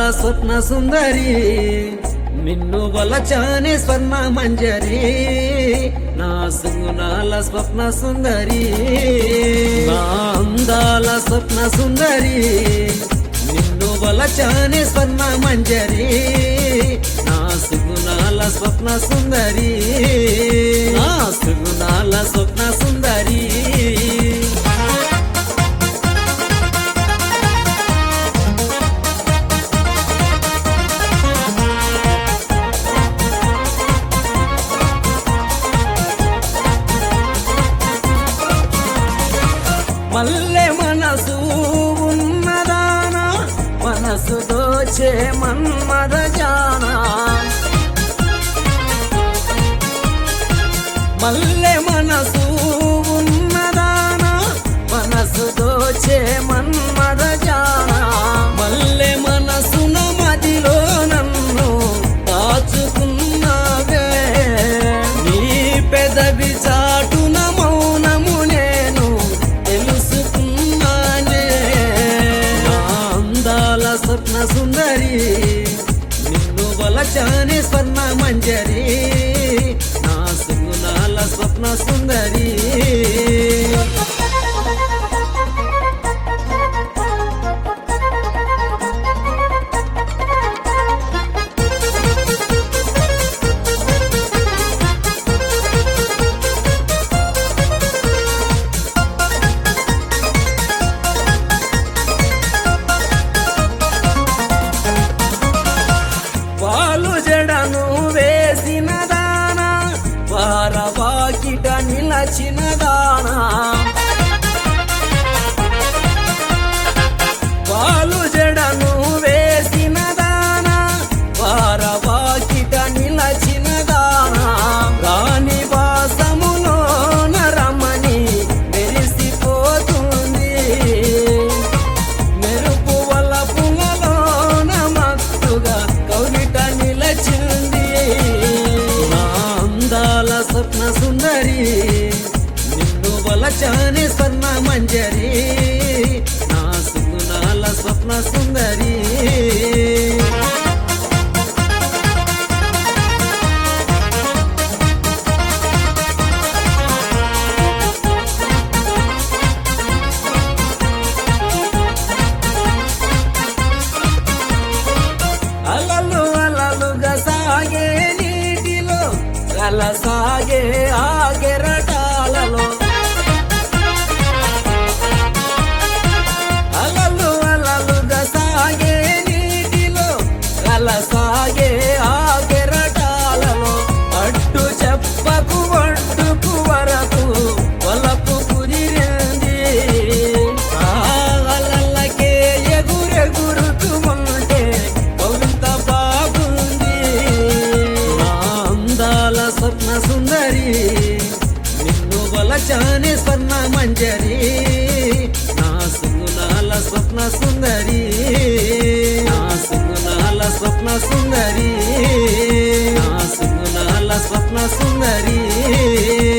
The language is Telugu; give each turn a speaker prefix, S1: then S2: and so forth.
S1: స్వప్న సుందరి నిన్ను వలచానే స్వర్ణ మంజరి నా సుగుణాల స్వప్న సుందరి నా అందాల స్వప్న సుందరి నిన్ను వలచానే స్వర్ణ మంజరి నా సుగుణాల స్వప్న సుందరి నా సుగుణాల స్వప్న సుందరి మల్లె మనసు ఉన్నదానా మనసు దోచే మన్మద జానా మల్లె మనసు ఉన్నదానా మనసు దోచే మన్మద జానా మల్లె మనసున మదిలో నన్ను దాచుకున్నావే నీ పెదవి చాటున మౌనము నేను తెలుసుకున్నానే నా అందాల స్వప్న సుందరి నిన్ను వలచానే స్వర్ణ మంజరి నా సుగుణాల స్వప్న సుందరి పాలు జడను వేసిన దానా వారవాకిట నిలచిన దానా పాలు జడను వేసిన దానా వారవాకిట నిలచిన దానా రాణి వాసములోన రమణి మెరిసిపోతుంది మెరుపు వల్ల పుంగలోన మత్తుగా కౌగిట నిలచింది నా అందాల స్వప్న సుందరి నిన్ను వలచాని స్వర్ణ మంజరి నా సుగుణాల స్వప్న సుందరి అలలు అలలుగా సాగే నీటిలో కల సాగే ఆగెరటాలలో అలలు అలలుగా సాగే నీటిలో కల సాగే ఆగెరటాలలో అడ్డు చెప్పకు ఒడ్డుకు వరకు వలపు కుదిరింది ఆ అలలకే ఎగురెగురుతూ ఉంటే కొంత బాగుంది నా అందాల స్వప్న సుందరి నిన్ను వలచాని స్వర్ణ మంజరి నా సుగుణాల స్వప్న సుందరి నా సుగుణాల స్వప్న సుందరి నా సుగుణాల స్వప్న సుందరి